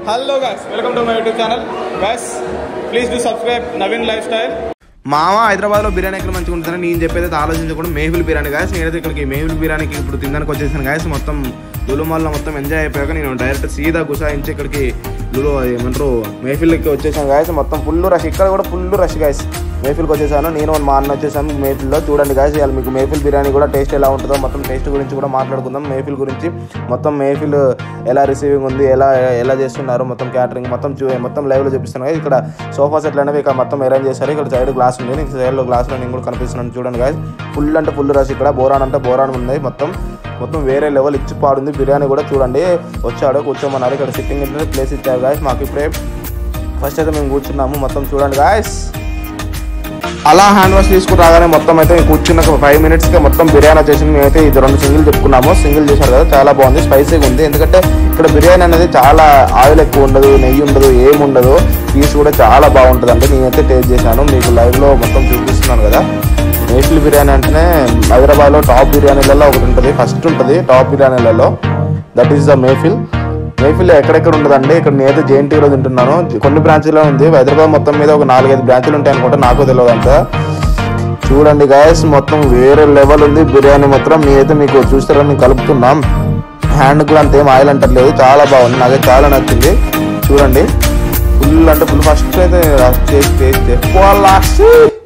Hello guys welcome to my YouTube channel guys please do subscribe Naveen lifestyle మామ హైదరాబాద్లో బిర్యానీ ఎక్కడ మంచిగా ఉంటుందని నేను చెప్పేది అయితే ఆలోచించకుండా మేహుల్ బిర్యానీ గాయస్ నేనైతే ఇక్కడికి మేహుల్ బిర్యానీకి ఇప్పుడు తినడానికి వచ్చేసాను గాయస్ మొత్తం లులు మాల్లో మొత్తం ఎంజాయ్ అయిపోయాక నేను డైరెక్ట్ సీదా గుసాయించి ఇక్కడికి లులు ఏమంటారు మేఫిల్కి వచ్చేసాను గాయస్ మొత్తం ఫుల్ రష్ ఇక్కడ కూడా ఫుల్ రష్ గాయస్ మేఫిల్కి వచ్చేసాను నేను మా అన్న వచ్చేసాను మేఫిల్లో చూడండి గాయస్ ఇవాళ మీకు మేఫిల్ బిర్యానీ కూడా టేస్ట్ ఎలా ఉంటుందో మొత్తం టేస్ట్ గురించి కూడా మాట్లాడుకుందాం మేఫిల్ గురించి మొత్తం మేఫిల్ ఎలా రిసీవింగ్ ఉంది ఎలా ఎలా చేస్తున్నారు మొత్తం క్యాటరింగ్ మొత్తం చూ మొత్తం లైవ్లో చూపిస్తున్నాను guys. ఇక్కడ సోఫా సెట్లు అనేవి ఇక్కడ మొత్తం అరేంజ్ చేశారు ఇక్కడ సైడ్ గ్లాస్ ఉంది నీకు సైడ్లో గ్లాస్లో నేను కూడా కనిపిస్తున్నాను చూడండి గాయస్ ఫుల్ అంటే ఫుల్ రష్ ఇక్కడ బోరాన్ అంటే బోరాన్ ఉంది మొత్తం మొత్తం వేరే లెవెల్ ఇచ్చి పాడుంది బిర్యానీ కూడా చూడండి వచ్చాడు కూర్చోమన్నారు ఇక్కడ సిట్టింగ్ ప్లేస్ ఇచ్చారు గాయస్ మాకు ఇప్పుడే ఫస్ట్ అయితే మేము కూర్చున్నాము మొత్తం చూడండి గాయస్ అలా హ్యాండ్ వాష్ తీసుకుని రాగానే మొత్తం అయితే కూర్చున్న ఒక ఫైవ్ మినిట్స్కి మొత్తం బిర్యానీ వచ్చేసింది మేమైతే ఇది రెండు సింగిల్ చెప్పుకున్నాము సింగిల్ చేశారు కదా చాలా బాగుంది స్పైసీగా ఉంది ఎందుకంటే ఇక్కడ బిర్యానీ అనేది చాలా ఆయిల్ ఎక్కువ ఉండదు నెయ్యి ఉండదు ఏమి ఉండదు పీస్ కూడా చాలా బాగుంటుంది అంటే నేనైతే టేస్ట్ చేశాను మీకు లైవ్లో మొత్తం చూపిస్తున్నాను కదా మేఫిల్ బిర్యానీ అంటేనే హైదరాబాద్లో టాప్ బిర్యానీలలో ఒకటి ఉంటుంది ఫస్ట్ ఉంటుంది టాప్ బిర్యానీలలో that is the Mehfil Mehfil ఎక్కడెక్కడ ఉండదండి ఇక్కడ నేనైతే జేఎన్టీలో తింటున్నాను కొన్ని బ్రాంచ్లో ఉంది హైదరాబాద్ మొత్తం మీద ఒక నాలుగైదు బ్రాంచ్లు ఉంటాయి అనుకుంటా నాకు తెలియదు అంత చూడండి గాయస్ మొత్తం వేరే లెవెల్ ఉంది బిర్యానీ మాత్రం నేనైతే మీకు చూస్తారని నేను కలుపుతున్నాం హ్యాండ్ కూడా అంత ఏం ఆయిల్ అంటలేదు చాలా బాగుంది నాకైతే చాలా నచ్చింది చూడండి ఫుల్ అంటే ఫుల్ ఫస్ట్ అయితే టేస్ట్ టేస్ట్